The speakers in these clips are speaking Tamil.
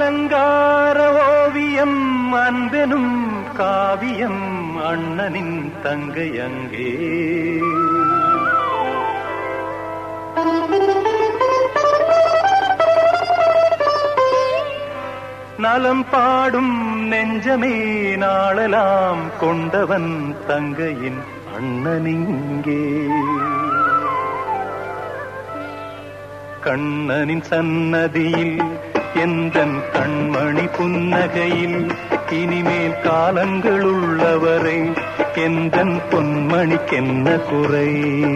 அலங்கார ஓவியம் அன்பெனும் காவியம் அண்ணனின் தங்கை அங்கே நலம் பாடும் நெஞ்சமே நாளெல்லாம் கொண்டவன் தங்கையின் அண்ணனிங்கே கண்ணனின் சன்னதியில் எந்தன் கண்மணி புன்னகையில் இனிமேல் காலங்கள் உள்ளவரை எந்தன் பொன்மணிக்கென்ன குறை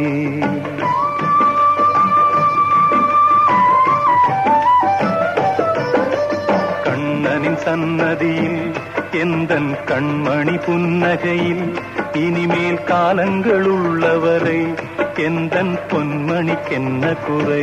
கண்ணனின் சன்னதியில் எந்தன் கண்மணி புன்னகையில் இனிமேல் காலங்கள் உள்ளவரை எந்தன் பொன்மணிக்கென்ன குறை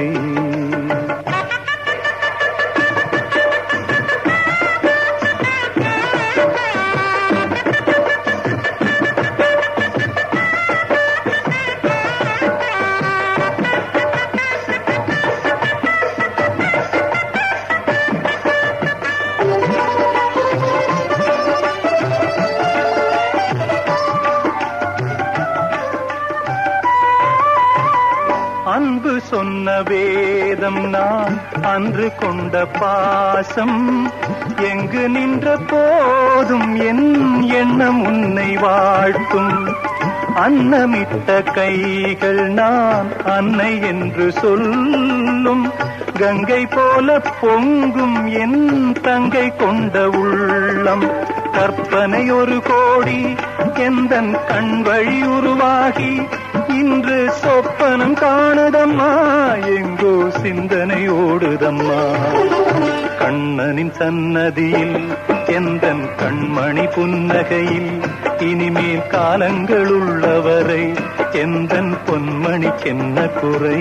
அன்பு சொன்ன வேதம் நான் அன்று கொண்ட பாசம் எங்கு நின்ற போதும் என் எண்ணம் உன்னை வாழ்த்தும் அன்னமிட்ட கைகள் நான் அன்னை என்று சொல்லும் கங்கை போல பொங்கும் என் தங்கை கொண்ட உள்ளம் கற்பனை ஒரு கோடி எந்தன் கண் வழி உருவாகி இன்று சொப்பனம் காணுதம்மா எங்கோ சிந்தனை ஓடுதம்மா கண்ணனின் சன்னதியில் எந்தன் கண்மணி புன்னகையில் இனிமேல் காலங்கள் உள்ளவரை எந்தன் பொன்மணிக்கென்ன குறை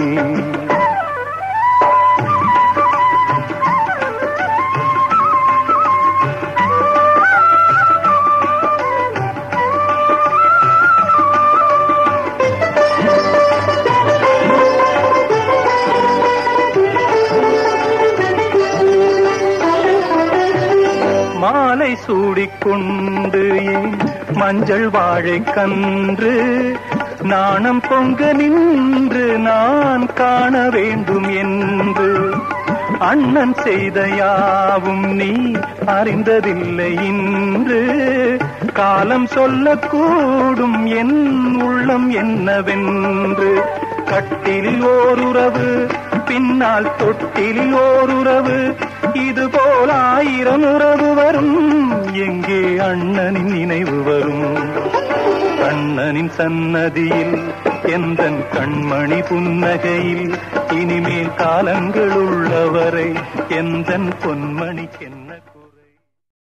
மாலை சூடிக்கொண்டு ஏன் மஞ்சள் வாழை கன்று நாணம் பொங்க நின்று நான் காண வேண்டும் என்று அண்ணன் செய்த யாவும் நீ அறிந்ததில்லை இன்று காலம் சொல்லக்கூடும் என் உள்ளம் என்னவென்று கட்டிலில் ஓருறவு பின்னால் தொட்டிலில் ஓருறவு இது போல் ஆயிரம் உறவு வரும் எங்கே அண்ணனின் நினைவு வரும் கண்ணனின் சன்னதியில் எந்தன் கண்மணி புன்னகையில் இனிமேல் காலங்கள் உள்ளவரை எந்தன் பொன்மணிக்கென்ன